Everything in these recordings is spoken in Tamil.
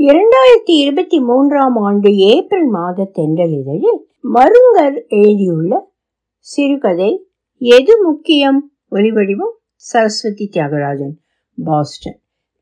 இரண்டாயிரத்தி இருபத்தி மூன்றாம் ஆண்டு ஏப்ரல் மாத தென்றல் இதழில் மருங்கர் எழுதியுள்ள சிறுகதை எது முக்கியம் ஒலிவடிவம் சரஸ்வதி தியாகராஜன் பாஸ்டன்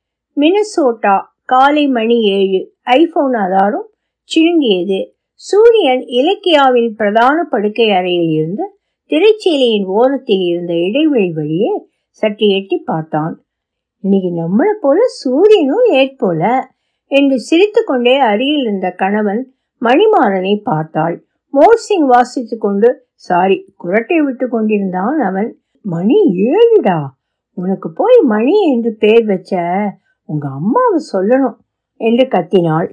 மினசோட்டா காலை மணி ஏழு ஐபோன் அலாரம் சிழுங்கியது சூரியன் இலக்கியாவின் பிரதான படுக்கை அறையில் இருந்த திரைச்சீலையின் ஓரத்தில் இருந்த இடைவெளி வழியே சற்று எட்டி பார்த்தான் இன்னைக்கு நம்மளை போல சூரியனும் லேட் போல என்று சிரித்துக்கொண்டே அருகில் இருந்த கணவன் மணிமாறனை பார்த்தாள் மோர்சிங் வாசித்துக் கொண்டு சாரி குரட்டை விட்டு கொண்டிருந்தான் அவன் மணி ஏழுடா உனக்கு போய் மணி என்று பேர் வச்ச உங்க அம்மாவை சொல்லணும் என்று கத்தினாள்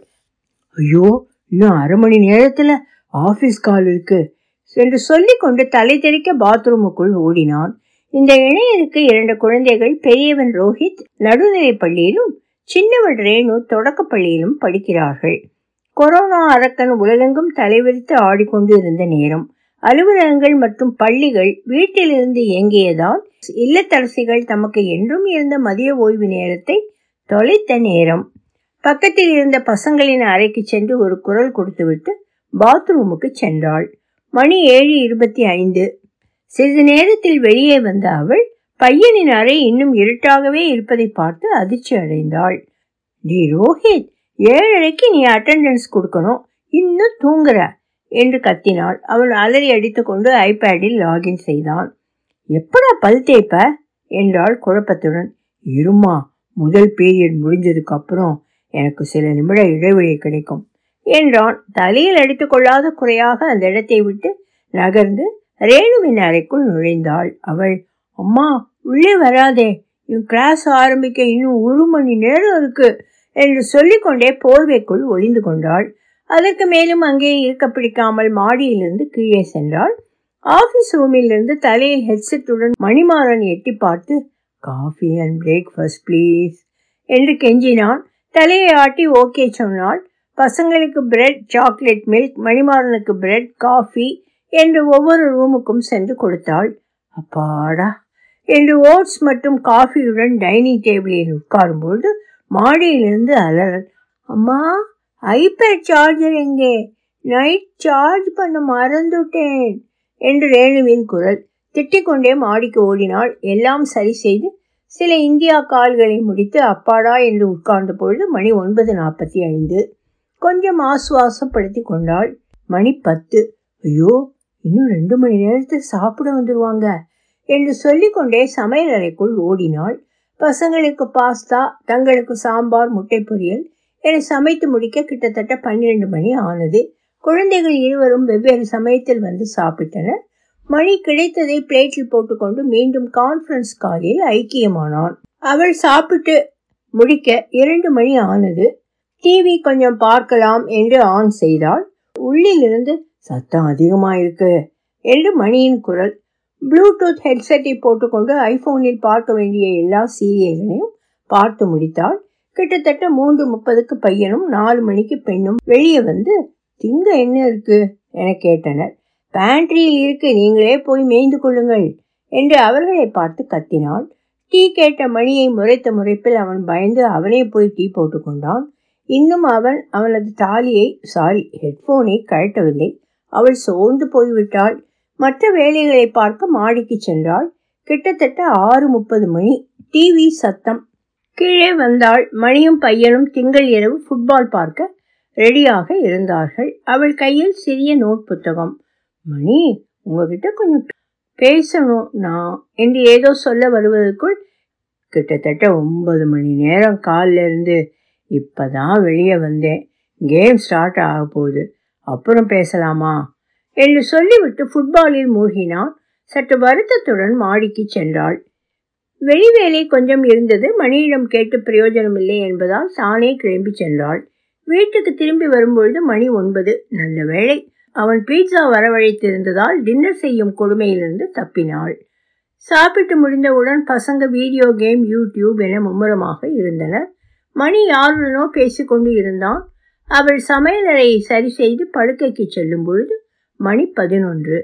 ஐயோ இன்னும் அரை மணி நேரத்துல ஆபீஸ் கால் இருக்கு என்று சொல்லிக்கொண்டு தலை தெறிக்க பாத்ரூமுக்குள் ஓடினான் இந்த இளைஞருக்கு இரண்டு குழந்தைகள் பெரியவன் ரோஹித் நடுநிலை பள்ளியிலும் சின்னவள் ரேணு தொடக்கப் பள்ளியிலும் படிக்கிறார்கள் கொரோனா அரக்கன் உலகெங்கும் தலைவிரித்து ஆடிக்கொண்டு இருந்த நேரம் அலுவலகங்கள் மற்றும் பள்ளிகள் வீட்டிலிருந்து இயங்கியதால் இல்லத்தரசிகள் தமக்கு என்றும் இருந்த மதிய ஓய்வு நேரத்தை தொலைத்த நேரம் பக்கத்தில் இருந்த பசங்களின் அறைக்கு சென்று ஒரு குரல் கொடுத்துவிட்டு பாத்ரூமுக்கு சென்றாள் மணி ஏழு இருபத்தி ஐந்து சிறிது நேரத்தில் வெளியே வந்த அவள் பையனின் அறை இன்னும் இருட்டாகவே இருப்பதை பார்த்து அதிர்ச்சி அடைந்தாள் டி ரோஹித் ஏழரைக்கு நீ அட்டெண்டன்ஸ் கொடுக்கணும் இன்னும் தூங்குற என்று கத்தினாள் அவன் அலறி அடித்துக்கொண்டு ஐபேடில் லாகின் செய்தான் எப்படா பல் தேய்ப்ப என்றாள் குழப்பத்துடன் இருமா முதல் பீரியட் முடிஞ்சதுக்கு அப்புறம் எனக்கு சில நிமிட இடைவெளி கிடைக்கும் என்றான் தலையில் அடித்துக்கொள்ளாத குறையாக அந்த இடத்தை விட்டு நகர்ந்து ரேணுவின் அறைக்குள் நுழைந்தாள் அவள் அம்மா உள்ளே வராதே என் கிளாஸ் ஆரம்பிக்க இன்னும் ஒரு மணி நேரம் இருக்கு என்று சொல்லிக்கொண்டே போர்வைக்குள் ஒளிந்து கொண்டாள் அதற்கு மேலும் அங்கே இருக்க பிடிக்காமல் மாடியிலிருந்து கீழே சென்றாள் ஆபீஸ் ரூமிலிருந்து தலையில் ஹெட்செட்டுடன் மணிமாறன் எட்டி பார்த்து காஃபி அண்ட் பிரேக்ஃபாஸ்ட் ப்ளீஸ் என்று கெஞ்சினான் தலையை ஆட்டி ஓகே சொன்னாள் பசங்களுக்கு பிரெட் சாக்லேட் மில்க் மணிமாறனுக்கு பிரெட் காஃபி என்று ஒவ்வொரு ரூமுக்கும் சென்று கொடுத்தாள் அப்பாடா என்று ஓட்ஸ் மற்றும் காஃபியுடன் டைனிங் டேபிளில் உட்காரும்போது மாடியிலிருந்து அலறல் அம்மா ஐபேட் சார்ஜர் எங்கே நைட் சார்ஜ் பண்ண மறந்துட்டேன் என்று ரேணுவின் குரல் திட்டிக்கொண்டே மாடிக்கு ஓடினாள் எல்லாம் சரி செய்து சில இந்தியா கால்களை முடித்து அப்பாடா என்று உட்கார்ந்த பொழுது மணி ஒன்பது நாற்பத்தி ஐந்து கொஞ்சம் ஆசுவாசப்படுத்தி கொண்டாள் மணி பத்து ஐயோ இன்னும் ரெண்டு மணி நேரத்தில் சாப்பிட வந்துடுவாங்க என்று சொல்லிக்கொண்டே சமையல் அறைக்குள் ஓடினாள் பசங்களுக்கு பாஸ்தா தங்களுக்கு சாம்பார் முட்டை பொரியல் என சமைத்து முடிக்க கிட்டத்தட்ட பன்னிரண்டு மணி ஆனது குழந்தைகள் இருவரும் வெவ்வேறு சமயத்தில் வந்து சாப்பிட்டனர் மணி கிடைத்ததை பிளேட்டில் போட்டுக்கொண்டு மீண்டும் கான்ஃபரன்ஸ் காலில் ஐக்கியமானான் அவள் சாப்பிட்டு முடிக்க இரண்டு மணி ஆனது டிவி கொஞ்சம் பார்க்கலாம் என்று ஆன் செய்தாள் உள்ளிலிருந்து சத்தம் அதிகமாயிருக்கு என்று மணியின் குரல் ப்ளூடூத் ஹெட்செட்டை போட்டுக்கொண்டு ஐபோனில் பார்க்க வேண்டிய எல்லா சீரியல்களையும் பார்த்து முடித்தாள் கிட்டத்தட்ட மூன்று முப்பதுக்கு பையனும் நாலு மணிக்கு பெண்ணும் வெளியே வந்து திங்க என்ன இருக்கு என கேட்டனர் பேண்ட்ரியில் இருக்கு நீங்களே போய் மேய்ந்து கொள்ளுங்கள் என்று அவர்களை பார்த்து கத்தினாள் டீ கேட்ட மணியை முறைத்த முறைப்பில் அவன் பயந்து அவனே போய் டீ போட்டுக்கொண்டான் இன்னும் அவன் அவனது தாலியை சாரி ஹெட்போனை கழட்டவில்லை அவள் சோர்ந்து போய்விட்டாள் மற்ற வேலைகளை பார்க்க மாடிக்கு சென்றாள் கிட்டத்தட்ட ஆறு முப்பது மணி டிவி சத்தம் கீழே வந்தாள் மணியும் பையனும் திங்கள் இரவு ஃபுட்பால் பார்க்க ரெடியாக இருந்தார்கள் அவள் கையில் சிறிய நோட் புத்தகம் மணி உங்ககிட்ட கொஞ்சம் பேசணும் நான் என்று ஏதோ சொல்ல வருவதற்குள் கிட்டத்தட்ட ஒன்பது மணி நேரம் காலில் இருந்து இப்பதான் வெளியே வந்தேன் கேம் ஸ்டார்ட் ஆக போகுது அப்புறம் பேசலாமா என்று சொல்லிவிட்டு ஃபுட்பாலில் மூழ்கினான் சற்று வருத்தத்துடன் மாடிக்கு சென்றாள் வெளிவேலை கொஞ்சம் இருந்தது மணியிடம் கேட்டு பிரயோஜனம் இல்லை என்பதால் தானே கிளம்பி சென்றாள் வீட்டுக்கு திரும்பி வரும்பொழுது மணி ஒன்பது நல்ல வேளை அவன் பீட்சா வரவழைத்திருந்ததால் டின்னர் செய்யும் கொடுமையிலிருந்து தப்பினாள் சாப்பிட்டு முடிந்தவுடன் பசங்க வீடியோ கேம் யூடியூப் என மும்முரமாக இருந்தனர் மணி யாருடனோ பேசிக்கொண்டு இருந்தான் அவள் சமையலறையை சரி செய்து படுக்கைக்கு செல்லும் பொழுது மணி பதினொன்று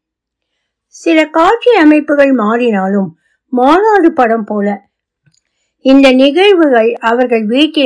சில காட்சி அமைப்புகள் மாறினாலும் மாநாடு படம் போல இந்த நிகழ்வுகள் அவர்கள் வீட்டில்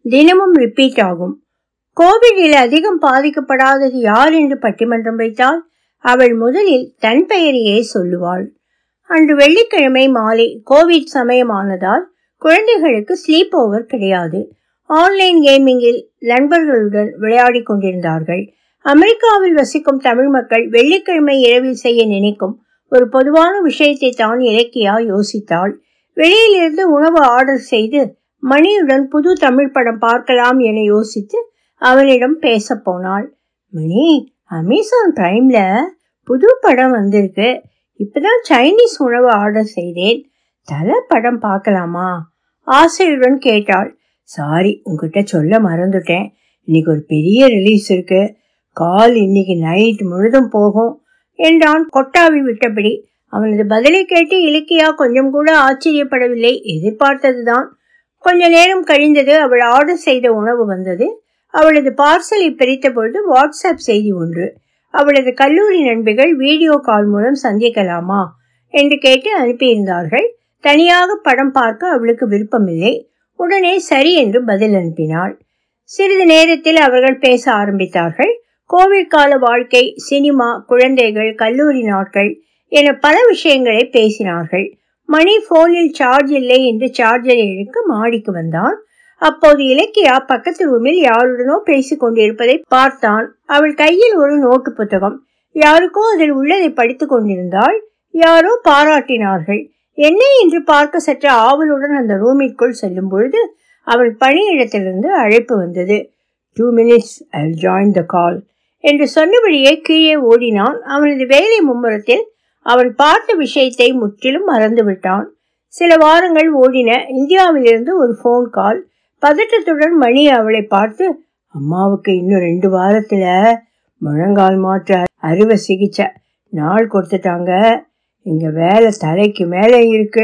தினமும் ரிப்பீட் ஆகும் கோவிடில் அதிகம் பாதிக்கப்படாதது யார் என்று பட்டிமன்றம் வைத்தால் அவள் முதலில் தன் பெயரையே சொல்லுவாள் அன்று வெள்ளிக்கிழமை மாலை கோவிட் சமயமானதால் குழந்தைகளுக்கு ஸ்லீப் ஓவர் கிடையாது ஆன்லைன் கேமிங்கில் நண்பர்களுடன் விளையாடி கொண்டிருந்தார்கள் அமெரிக்காவில் வசிக்கும் தமிழ் மக்கள் வெள்ளிக்கிழமை இரவில் செய்ய நினைக்கும் ஒரு பொதுவான விஷயத்தை தான் இலக்கியா யோசித்தாள் வெளியிலிருந்து உணவு ஆர்டர் செய்து மணியுடன் புது தமிழ் படம் பார்க்கலாம் என யோசித்து அவனிடம் பேச போனாள் மணி அமேசான் பிரைம்ல புது படம் வந்திருக்கு இப்பதான் சைனீஸ் உணவு ஆர்டர் செய்தேன் தல படம் பார்க்கலாமா ஆசையுடன் கேட்டாள் சாரி உங்ககிட்ட சொல்ல மறந்துட்டேன் இன்னைக்கு ஒரு பெரிய ரிலீஸ் இருக்கு கால் இன்னைக்கு நைட் முழுதும் போகும் என்றான் கொட்டாவி விட்டபடி அவனது பதிலை கேட்டு இலக்கியா கொஞ்சம் கூட ஆச்சரியப்படவில்லை எதிர்பார்த்ததுதான் கொஞ்ச நேரம் கழிந்தது அவள் ஆர்டர் செய்த உணவு வந்தது அவளது பார்சலை பிரித்த பொழுது வாட்ஸ்அப் செய்தி ஒன்று அவளது கல்லூரி நண்பிகள் வீடியோ கால் மூலம் சந்திக்கலாமா என்று கேட்டு அனுப்பியிருந்தார்கள் தனியாக படம் பார்க்க அவளுக்கு விருப்பமில்லை உடனே சரி என்று பதில் அனுப்பினாள் சிறிது நேரத்தில் அவர்கள் பேச ஆரம்பித்தார்கள் கோவிட் கால வாழ்க்கை சினிமா குழந்தைகள் கல்லூரி நாட்கள் என பல விஷயங்களை பேசினார்கள் மணி போனில் சார்ஜ் இல்லை என்று சார்ஜரை இழுக்க மாடிக்கு வந்தான் அப்போது இலக்கியா பக்கத்து ரூமில் யாருடனோ பேசிக் கொண்டிருப்பதை பார்த்தான் அவள் கையில் ஒரு நோட்டு புத்தகம் யாருக்கோ அதில் உள்ளதை படித்துக் கொண்டிருந்தாள் யாரோ பாராட்டினார்கள் என்ன என்று பார்க்க சற்று ஆவலுடன் அந்த ரூமிற்குள் செல்லும் பொழுது அவன் பணியிடத்திலிருந்து அழைப்பு வந்தது two minutes I join the call என்று சொன்னபடியே கீழே ஓடினான் அவனது வேலை மும்முரத்தில் அவன் பார்த்த விஷயத்தை முற்றிலும் மறந்து விட்டான் சில வாரங்கள் ஓடின இந்தியாவிலிருந்து ஒரு ஃபோன் கால் பதட்டத்துடன் மணி அவளை பார்த்து அம்மாவுக்கு இன்னும் ரெண்டு வாரத்துல முழங்கால் மாற்று அறுவை சிகிச்சை நாள் கொடுத்துட்டாங்க இங்க வேலை தலைக்கு மேலே இருக்கு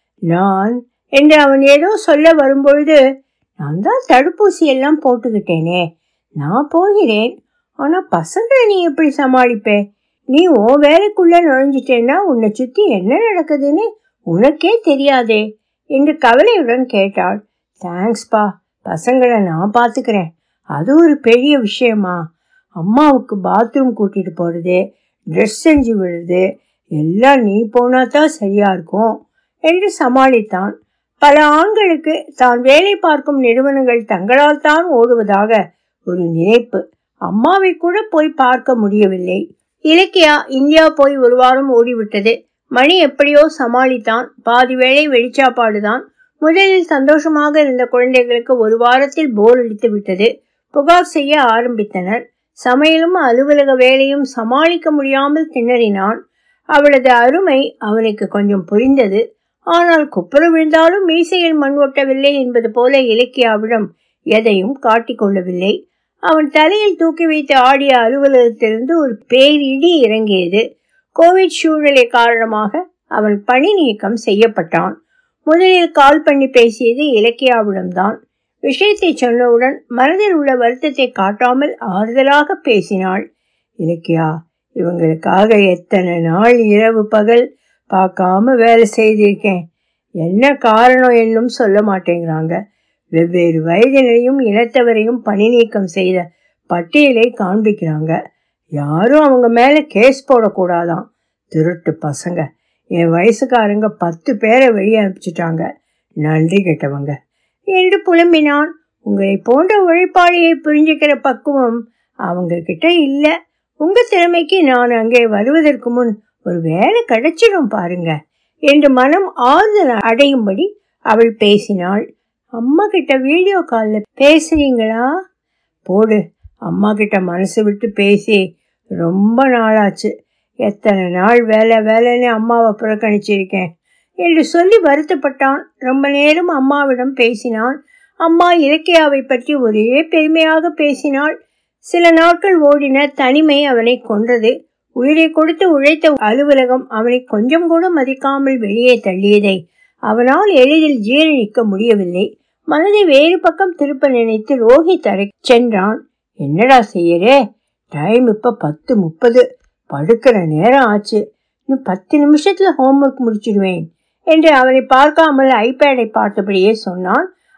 நான் என்று அவன் ஏதோ சொல்ல வரும்பொழுது நான் தான் தடுப்பூசி எல்லாம் போட்டுக்கிட்டேனே நான் போகிறேன் ஆனா பசங்களை நீ எப்படி சமாளிப்பே நீ உன் வேலைக்குள்ள நுழைஞ்சிட்டேன்னா உன்னை சுத்தி என்ன நடக்குதுன்னு உனக்கே தெரியாதே என்று கவலையுடன் கேட்டாள் தேங்க்ஸ்பா பசங்களை நான் பார்த்துக்கிறேன் அது ஒரு பெரிய விஷயமா அம்மாவுக்கு பாத்ரூம் கூட்டிட்டு போறது ட்ரெஸ் செஞ்சு விடுறது எல்லாம் நீ போனா தான் சரியா இருக்கும் என்று சமாளித்தான் பல ஆண்களுக்கு தான் வேலை பார்க்கும் நிறுவனங்கள் தங்களால் தான் ஓடுவதாக ஒரு நினைப்பு அம்மாவை கூட போய் பார்க்க முடியவில்லை இலக்கியா இந்தியா போய் ஒரு வாரம் ஓடிவிட்டது மணி எப்படியோ சமாளித்தான் பாதி வேளை வெளிச்சாப்பாடுதான் முதலில் சந்தோஷமாக இருந்த குழந்தைகளுக்கு ஒரு வாரத்தில் போர் அடித்து விட்டது புகார் செய்ய ஆரம்பித்தனர் சமையலும் அலுவலக வேலையும் சமாளிக்க முடியாமல் திணறினான் அவளது அருமை அவனுக்கு கொஞ்சம் புரிந்தது ஆனால் குப்புற விழுந்தாலும் மீசையில் மண் ஒட்டவில்லை என்பது போல இலக்கியாவிடம் எதையும் காட்டிக்கொள்ளவில்லை அவன் தலையில் தூக்கி வைத்து ஆடிய அலுவலகத்திலிருந்து ஒரு பேரிடி இறங்கியது கோவிட் சூழ்நிலை காரணமாக அவன் பணி நீக்கம் செய்யப்பட்டான் முதலில் கால் பண்ணி பேசியது இலக்கியாவிடம்தான் விஷயத்தை சொன்னவுடன் மனதில் உள்ள வருத்தத்தை காட்டாமல் ஆறுதலாக பேசினாள் இலக்கியா இவங்களுக்காக எத்தனை நாள் இரவு பகல் பார்க்காம வேலை செய்திருக்கேன் என்ன காரணம் என்னும் சொல்ல மாட்டேங்கிறாங்க வெவ்வேறு வயதினரையும் இனத்தவரையும் பணி நீக்கம் செய்த பட்டியலை காண்பிக்கிறாங்க யாரும் அவங்க மேல கேஸ் போடக்கூடாதாம் திருட்டு பசங்க என் வயசுக்காரங்க பத்து பேரை வெளியே அனுப்பிச்சிட்டாங்க நன்றி கெட்டவங்க என்று புலம்பினான் உங்களை போன்ற உழைப்பாளியை புரிஞ்சுக்கிற பக்குவம் அவங்க கிட்ட இல்ல உங்க திறமைக்கு நான் அங்கே வருவதற்கு முன் ஒரு வேலை கிடைச்சிடும் பாருங்க என்று மனம் ஆறுதல் அடையும்படி அவள் பேசினாள் அம்மா கிட்ட வீடியோ காலில் பேசுறீங்களா போடு அம்மா கிட்ட மனசு விட்டு பேசி ரொம்ப நாளாச்சு எத்தனை நாள் வேலை வேலைன்னு அம்மாவை புறக்கணிச்சிருக்கேன் என்று சொல்லி வருத்தப்பட்டான் ரொம்ப நேரம் அம்மாவிடம் பேசினான் அம்மா இலக்கியாவை பற்றி ஒரே பெருமையாக பேசினாள் சில நாட்கள் ஓடின தனிமை அவனை கொன்றது உயிரை கொடுத்து உழைத்த அலுவலகம் அவனை கொஞ்சம் கூட மதிக்காமல் வெளியே தள்ளியதை அவனால் எளிதில் ஜீரணிக்க முடியவில்லை மனதை வேறு பக்கம் திருப்ப நினைத்து ரோஹித் அறை சென்றான் என்னடா செய்யறே டைம் இப்ப பத்து முப்பது படுக்கிற நேரம் ஆச்சு இன்னும் பத்து நிமிஷத்துல ஹோம்ஒர்க் முடிச்சிடுவேன் என்று அவனை பார்க்காமல் ஐபேடை பார்த்தபடியே சொன்னான்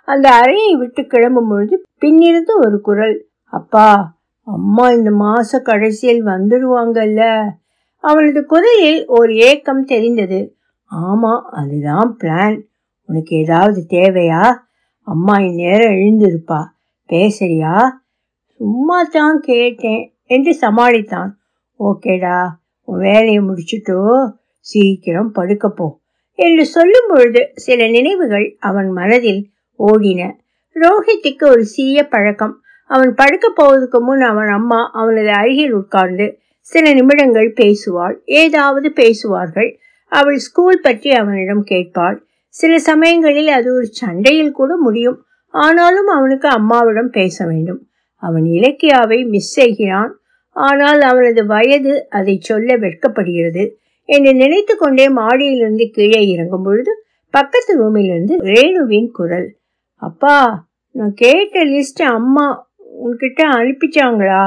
அந்த அறையை விட்டு கிளம்பும் பொழுது பின்னிருந்து ஒரு குரல் அப்பா அம்மா இந்த மாச கடைசியில் வந்துடுவாங்கல்ல அவனது குரலில் ஒரு ஏக்கம் தெரிந்தது ஆமா அதுதான் பிளான் உனக்கு ஏதாவது தேவையா அம்மா இந்நேரம் எழுந்திருப்பா பேசுறியா சும்மா தான் கேட்டேன் என்று சமாளித்தான் ஓகேடா உன் வேலையை முடிச்சுட்டோ சீக்கிரம் படுக்கப்போ என்று சொல்லும் பொழுது சில நினைவுகள் அவன் மனதில் ஓடின ரோஹித்துக்கு ஒரு சீய பழக்கம் அவன் படுக்கப் போவதற்கு முன் அவன் அம்மா அவனது அருகில் உட்கார்ந்து சில நிமிடங்கள் பேசுவாள் ஏதாவது பேசுவார்கள் அவள் ஸ்கூல் பற்றி அவனிடம் கேட்பாள் சில சமயங்களில் அது ஒரு சண்டையில் கூட முடியும் ஆனாலும் அவனுக்கு அம்மாவிடம் பேச வேண்டும் அவன் இலக்கியாவை மிஸ் செய்கிறான் ஆனால் அவனது வயது அதை சொல்ல வெட்கப்படுகிறது என்று நினைத்து கொண்டே மாடியிலிருந்து கீழே இறங்கும் பொழுது பக்கத்து ரூமிலிருந்து ரேணுவின் குரல் அப்பா நான் கேட்ட லிஸ்ட் அம்மா உன்கிட்ட அனுப்பிச்சாங்களா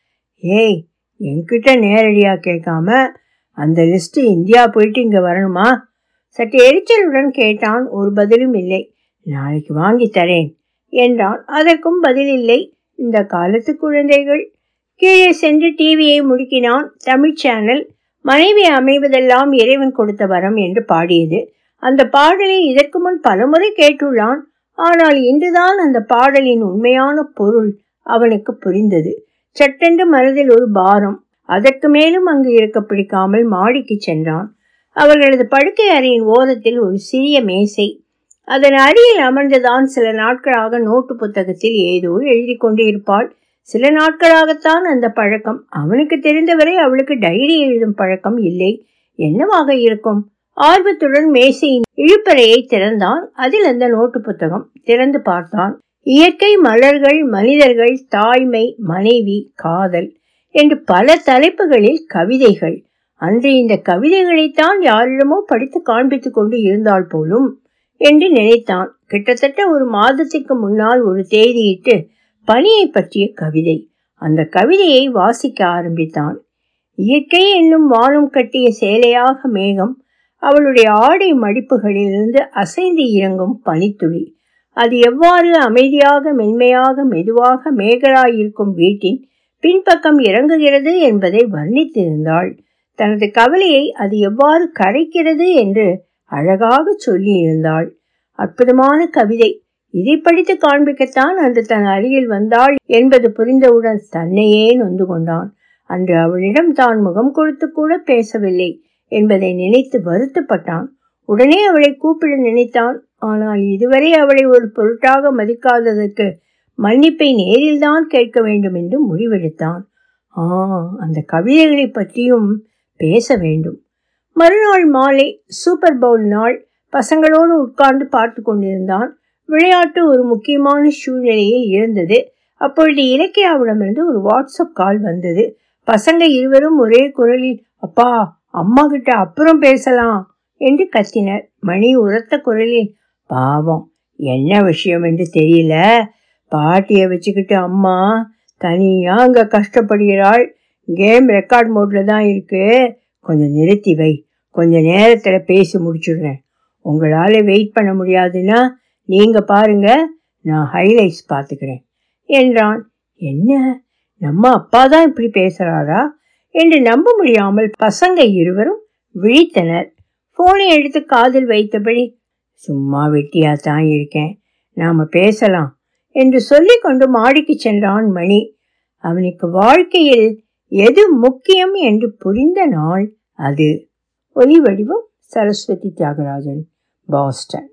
ஏய் என்கிட்ட நேரடியா கேட்காம அந்த லிஸ்ட் இந்தியா போயிட்டு இங்க வரணுமா சற்று எரிச்சலுடன் கேட்டான் ஒரு பதிலும் இல்லை நாளைக்கு வாங்கி தரேன் என்றான் அதற்கும் பதில் இல்லை இந்த காலத்து குழந்தைகள் கீழே சென்று டிவியை முடுக்கினான் தமிழ் சேனல் மனைவி அமைவதெல்லாம் இறைவன் கொடுத்த வரம் என்று பாடியது அந்த பாடலை இதற்கு முன் பலமுறை கேட்டுள்ளான் ஆனால் இன்றுதான் அந்த பாடலின் உண்மையான பொருள் அவனுக்கு புரிந்தது சட்டென்று மனதில் ஒரு பாரம் அதற்கு மேலும் அங்கு இருக்க பிடிக்காமல் மாடிக்கு சென்றான் அவர்களது படுக்கை அறையின் ஓரத்தில் ஒரு சிறிய மேசை அதன் அருகில் அமர்ந்துதான் சில நாட்களாக நோட்டு புத்தகத்தில் ஏதோ எழுதி கொண்டு இருப்பாள் சில நாட்களாகத்தான் அந்த பழக்கம் அவனுக்கு தெரிந்தவரை அவளுக்கு டைரி எழுதும் பழக்கம் இல்லை என்னவாக இருக்கும் ஆர்வத்துடன் மேசையின் இழுப்பறையை திறந்தான் அதில் அந்த நோட்டு புத்தகம் திறந்து பார்த்தான் இயற்கை மலர்கள் மனிதர்கள் தாய்மை மனைவி காதல் என்று பல தலைப்புகளில் கவிதைகள் அன்று இந்த கவிதைகளைத்தான் யாரிடமோ படித்து காண்பித்துக் கொண்டு இருந்தால் போலும் என்று நினைத்தான் கிட்டத்தட்ட ஒரு மாதத்துக்கு முன்னால் ஒரு தேதியிட்டு பனியை பற்றிய கவிதை அந்த கவிதையை வாசிக்க ஆரம்பித்தான் இயற்கை என்னும் வானம் கட்டிய சேலையாக மேகம் அவளுடைய ஆடை மடிப்புகளிலிருந்து அசைந்து இறங்கும் பனித்துளி அது எவ்வாறு அமைதியாக மென்மையாக மெதுவாக மேகலாயிருக்கும் வீட்டின் பின்பக்கம் இறங்குகிறது என்பதை வர்ணித்திருந்தாள் தனது கவலையை அது எவ்வாறு கரைக்கிறது என்று அழகாக சொல்லியிருந்தாள் அற்புதமான கவிதை இதை படித்து காண்பிக்கத்தான் அந்த தன் அருகில் வந்தாள் என்பது புரிந்தவுடன் தன்னையே நொந்து கொண்டான் அன்று அவளிடம் தான் முகம் கொடுத்து கூட பேசவில்லை என்பதை நினைத்து வருத்தப்பட்டான் உடனே அவளை கூப்பிட நினைத்தான் ஆனால் இதுவரை அவளை ஒரு பொருட்டாக மதிக்காததற்கு மன்னிப்பை நேரில்தான் கேட்க வேண்டும் என்று முடிவெடுத்தான் ஆ அந்த கவிதைகளை பற்றியும் பேச வேண்டும் மறுநாள் மாலை சூப்பர் பவுல் நாள் பசங்களோடு உட்கார்ந்து பார்த்து கொண்டிருந்தான் விளையாட்டு ஒரு முக்கியமான சூழ்நிலையில் இருந்தது அப்பொழுது இலக்கியாவிடமிருந்து ஒரு வாட்ஸ்அப் கால் வந்தது பசங்க இருவரும் ஒரே குரலில் அப்பா அம்மா கிட்ட அப்புறம் பேசலாம் என்று கத்தினர் மணி உரத்த குரலில் பாவம் என்ன விஷயம் என்று தெரியல பாட்டியை வச்சுக்கிட்டு அம்மா தனியா அங்க கஷ்டப்படுகிறாள் கேம் ரெக்கார்ட் மோட்ல தான் இருக்கு கொஞ்சம் நிறுத்தி வை கொஞ்ச நேரத்துல பேசி முடிச்சுடுறேன் உங்களால வெயிட் பண்ண முடியாதுன்னா நீங்க பாருங்க நான் ஹைலைட்ஸ் பார்த்துக்கிறேன் என்றான் என்ன நம்ம அப்பா தான் இப்படி பேசுறாரா என்று நம்ப முடியாமல் பசங்க இருவரும் விழித்தனர் போனை எடுத்து காதில் வைத்தபடி சும்மா வெட்டியா தான் இருக்கேன் நாம பேசலாம் என்று சொல்லிக்கொண்டு மாடிக்கு சென்றான் மணி அவனுக்கு வாழ்க்கையில் எது முக்கியம் என்று புரிந்த நாள் அது ஒலி வடிவம் சரஸ்வதி தியாகராஜன் பாஸ்டன்